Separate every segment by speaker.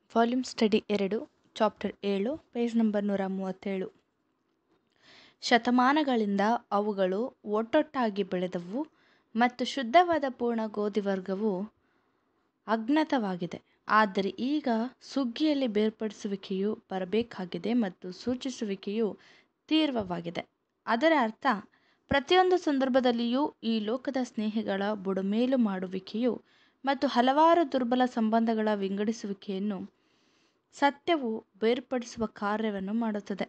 Speaker 1: volume study ಎರಡು chapter ಏಳು page number ನೂರ ಮೂವತ್ತೇಳು ಶತಮಾನಗಳಿಂದ ಅವುಗಳು ಒಟ್ಟೊಟ್ಟಾಗಿ ಬೆಳೆದವು ಮತ್ತು ಶುದ್ಧವಾದ ಪೂರ್ಣ ಗೋಧಿ ವರ್ಗವು ಅಜ್ಞಾತವಾಗಿದೆ ಆದರೆ ಈಗ ಸುಗ್ಗಿಯಲ್ಲಿ ಬೇರ್ಪಡಿಸುವಿಕೆಯು ಬರಬೇಕಾಗಿದೆ ಮತ್ತು ಸೂಚಿಸುವಿಕೆಯು ತೀವ್ರವಾಗಿದೆ ಅದರ ಅರ್ಥ ಪ್ರತಿಯೊಂದು ಸಂದರ್ಭದಲ್ಲಿಯೂ ಈ ಲೋಕದ ಸ್ನೇಹಿಗಳ ಬುಡಮೇಲು ಮಾಡುವಿಕೆಯು ಮತ್ತು ಹಲವಾರು ದುರ್ಬಲ ಸಂಬಂಧಗಳ ವಿಂಗಡಿಸುವಿಕೆಯನ್ನು ಸತ್ಯವು ಬೇರ್ಪಡಿಸುವ ಕಾರ್ಯವನ್ನು ಮಾಡುತ್ತದೆ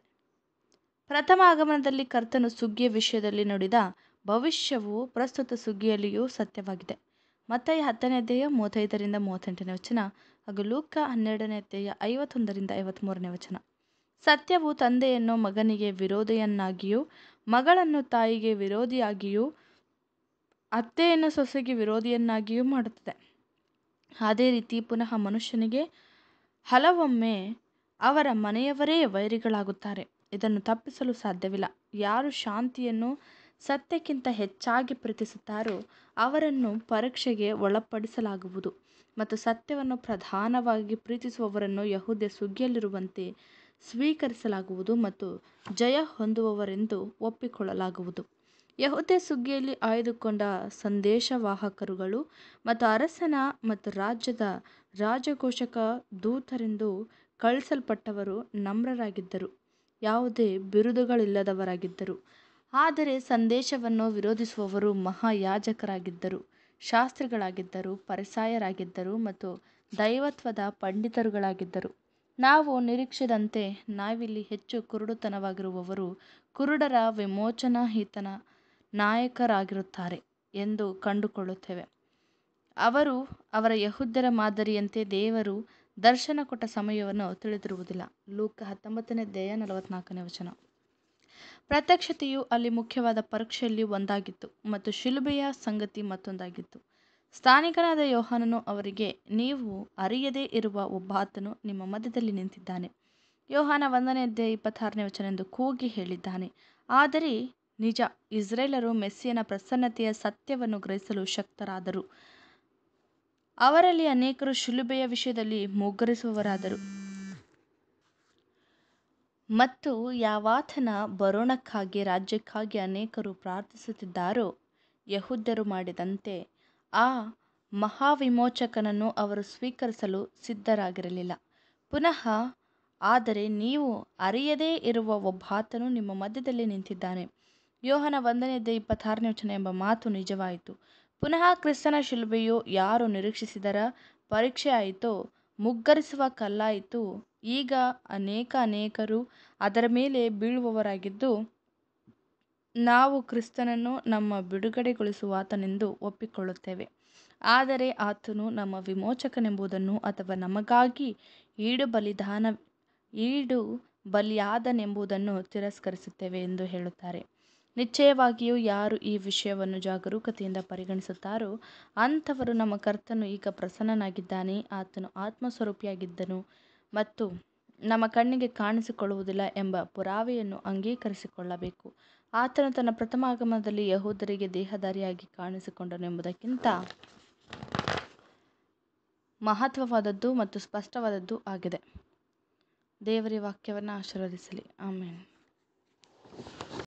Speaker 1: ಪ್ರಥಮ ಆಗಮನದಲ್ಲಿ ಕರ್ತನು ಸುಗ್ಗಿಯ ವಿಷಯದಲ್ಲಿ ನುಡಿದ ಭವಿಷ್ಯವು ಪ್ರಸ್ತುತ ಸುಗ್ಗಿಯಲ್ಲಿಯೂ ಸತ್ಯವಾಗಿದೆ ಮತ್ತಾಯ ಹತ್ತನೇ ಅಧ್ಯಾಯ ಮೂವತ್ತೈದರಿಂದ ಮೂವತ್ತೆಂಟನೇ ವಚನ ಹಾಗೂ ಲೂಕ ಹನ್ನೆರಡನೇ ಅಧ್ಯಾಯ ಐವತ್ತೊಂದರಿಂದ ಐವತ್ತ್ಮೂರನೇ ವಚನ ಸತ್ಯವು ತಂದೆಯನ್ನು ಮಗನಿಗೆ ವಿರೋಧಿಯನ್ನಾಗಿಯೂ ಮಗಳನ್ನು ತಾಯಿಗೆ ವಿರೋಧಿಯಾಗಿಯೂ ಅತ್ತೆಯನ್ನು ಸೊಸೆಗೆ ವಿರೋಧಿಯನ್ನಾಗಿಯೂ ಮಾಡುತ್ತದೆ ಅದೇ ರೀತಿ ಪುನಃ ಮನುಷ್ಯನಿಗೆ ಹಲವೊಮ್ಮೆ ಅವರ ಮನೆಯವರೇ ವೈರಿಗಳಾಗುತ್ತಾರೆ ಇದನ್ನು ತಪ್ಪಿಸಲು ಸಾಧ್ಯವಿಲ್ಲ ಯಾರು ಶಾಂತಿಯನ್ನು ಸತ್ಯಕ್ಕಿಂತ ಹೆಚ್ಚಾಗಿ ಪ್ರೀತಿಸುತ್ತಾರೋ ಅವರನ್ನು ಪರೀಕ್ಷೆಗೆ ಒಳಪಡಿಸಲಾಗುವುದು ಮತ್ತು ಸತ್ಯವನ್ನು ಪ್ರಧಾನವಾಗಿ ಪ್ರೀತಿಸುವವರನ್ನು ಯಹೂದ್ಯ ಸುಗ್ಗಿಯಲ್ಲಿರುವಂತೆ ಸ್ವೀಕರಿಸಲಾಗುವುದು ಮತ್ತು ಜಯ ಹೊಂದುವವರೆಂದು ಒಪ್ಪಿಕೊಳ್ಳಲಾಗುವುದು ಯಹೂದ್ಯ ಸುಗ್ಗಿಯಲ್ಲಿ ಆಯ್ದುಕೊಂಡ ಸಂದೇಶವಾಹಕರುಗಳು ಮತ್ತು ಅರಸನ ಮತ್ತು ರಾಜ್ಯದ ರಾಜಘೋಷಕ ದೂತರೆಂದು ಕಳಿಸಲ್ಪಟ್ಟವರು ನಮ್ರರಾಗಿದ್ದರು ಯಾವುದೇ ಬಿರುದುಗಳಿಲ್ಲದವರಾಗಿದ್ದರು ಆದರೆ ಸಂದೇಶವನ್ನು ವಿರೋಧಿಸುವವರು ಮಹಾಯಾಜಕರಾಗಿದ್ದರು ಶಾಸ್ತ್ರಿಗಳಾಗಿದ್ದರು ಪರಿಸಾಯರಾಗಿದ್ದರು ಮತ್ತು ದೈವತ್ವದ ಪಂಡಿತರುಗಳಾಗಿದ್ದರು ನಾವು ನಿರೀಕ್ಷಿಸಿದಂತೆ ನಾವಿಲ್ಲಿ ಹೆಚ್ಚು ಕುರುಡುತನವಾಗಿರುವವರು ಕುರುಡರ ವಿಮೋಚನಾಹಿತನ ನಾಯಕರಾಗಿರುತ್ತಾರೆ ಎಂದು ಕಂಡುಕೊಳ್ಳುತ್ತೇವೆ ಅವರು ಅವರ ಯಹೂದ್ಯರ ಮಾದರಿಯಂತೆ ದೇವರು ದರ್ಶನ ಕೊಟ್ಟ ಸಮಯವನ್ನು ತಿಳಿದಿರುವುದಿಲ್ಲ ಲೂಕ ಹತ್ತೊಂಬತ್ತನೇ ಅಧ್ಯಾಯ ನಲವತ್ನಾಲ್ಕನೇ ವಚನ ಪ್ರತ್ಯಕ್ಷತೆಯು ಅಲ್ಲಿ ಮುಖ್ಯವಾದ ಪರೀಕ್ಷೆಯಲ್ಲಿ ಒಂದಾಗಿತ್ತು ಮತ್ತು ಶಿಲುಬೆಯ ಸಂಗತಿ ಮತ್ತೊಂದಾಗಿತ್ತು ಸ್ಥಾನಿಕನಾದ ಯೋಹಾನನು ಅವರಿಗೆ ನೀವು ಅರಿಯದೇ ಇರುವ ಒಬ್ಬಾತನು ನಿಮ್ಮ ಮಧ್ಯದಲ್ಲಿ ನಿಂತಿದ್ದಾನೆ ಯೋಹಾನ ಒಂದನೇ ಅಧ್ಯಾಯ ಇಪ್ಪತ್ತಾರನೇ ವಚನ ಎಂದು ಕೂಗಿ ಹೇಳಿದ್ದಾನೆ ಆದರೆ ನಿಜ ಇಸ್ರೇಲರು ಮೆಸ್ಸಿಯನ ಪ್ರಸನ್ನತೆಯ ಸತ್ಯವನ್ನು ಗ್ರಹಿಸಲು ಶಕ್ತರಾದರು ಅವರಲ್ಲಿ ಅನೇಕರು ಶಿಲುಬೆಯ ವಿಷಯದಲ್ಲಿ ಮುಗ್ಗರಿಸುವವರಾದರು ಮತ್ತು ಯಾವಾತನ ಬರೋಣಕ್ಕಾಗಿ ರಾಜ್ಯಕ್ಕಾಗಿ ಅನೇಕರು ಪ್ರಾರ್ಥಿಸುತ್ತಿದ್ದಾರೋ ಯಹೂದ್ಯರು ಮಾಡಿದಂತೆ ಆ ಮಹಾವಿಮೋಚಕನನ್ನು ಅವರು ಸ್ವೀಕರಿಸಲು ಸಿದ್ಧರಾಗಿರಲಿಲ್ಲ ಪುನಃ ಆದರೆ ನೀವು ಅರಿಯದೇ ಇರುವ ಒಬ್ಬಾತನು ನಿಮ್ಮ ಮಧ್ಯದಲ್ಲಿ ನಿಂತಿದ್ದಾನೆ ಯೋಹನ ಒಂದನೇ ಅಧ್ಯಾಯ ಇಪ್ಪತ್ತಾರನೇ ವಚನ ಎಂಬ ಮಾತು ನಿಜವಾಯಿತು ಪುನಃ ಕ್ರಿಸ್ತನ ಶಿಲುಬೆಯು ಯಾರು ನಿರೀಕ್ಷಿಸಿದರ ಪರೀಕ್ಷೆ ಆಯಿತೋ ಮುಗ್ಗರಿಸುವ ಕಲ್ಲಾಯಿತು ಈಗ ಅನೇಕ ಅನೇಕರು ಅದರ ಮೇಲೆ ಬೀಳುವವರಾಗಿದ್ದು ನಾವು ಕ್ರಿಸ್ತನನ್ನು ನಮ್ಮ ಬಿಡುಗಡೆಗೊಳಿಸುವಾತನೆಂದು ಒಪ್ಪಿಕೊಳ್ಳುತ್ತೇವೆ ಆದರೆ ಆತನು ನಮ್ಮ ವಿಮೋಚಕನೆಂಬುದನ್ನು ಅಥವಾ ನಮಗಾಗಿ ಈಡು ಬಲಿದಾನ ಈಡು ಬಲಿಯಾದನೆಂಬುದನ್ನು ತಿರಸ್ಕರಿಸುತ್ತೇವೆ ಎಂದು ಹೇಳುತ್ತಾರೆ ನಿಶ್ಚಯವಾಗಿಯೂ ಯಾರು ಈ ವಿಷಯವನ್ನು ಜಾಗರೂಕತೆಯಿಂದ ಪರಿಗಣಿಸುತ್ತಾರೋ ಅಂಥವರು ನಮ್ಮ ಕರ್ತನು ಈಗ ಪ್ರಸನ್ನನಾಗಿದ್ದಾನೆ ಆತನು ಆತ್ಮಸ್ವರೂಪಿಯಾಗಿದ್ದನು ಮತ್ತು ನಮ್ಮ ಕಣ್ಣಿಗೆ ಕಾಣಿಸಿಕೊಳ್ಳುವುದಿಲ್ಲ ಎಂಬ ಪುರಾವೆಯನ್ನು ಅಂಗೀಕರಿಸಿಕೊಳ್ಳಬೇಕು ಆತನು ತನ್ನ ಪ್ರಥಮ ಆಗಮನದಲ್ಲಿ ಯಹೂದರಿಗೆ ದೇಹಧಾರಿಯಾಗಿ ಕಾಣಿಸಿಕೊಂಡನು ಎಂಬುದಕ್ಕಿಂತ ಮಹತ್ವವಾದದ್ದು ಮತ್ತು ಸ್ಪಷ್ಟವಾದದ್ದು ಆಗಿದೆ ದೇವರ ವಾಕ್ಯವನ್ನು ಆಶೀರ್ವದಿಸಲಿ ಆಮೇಲೆ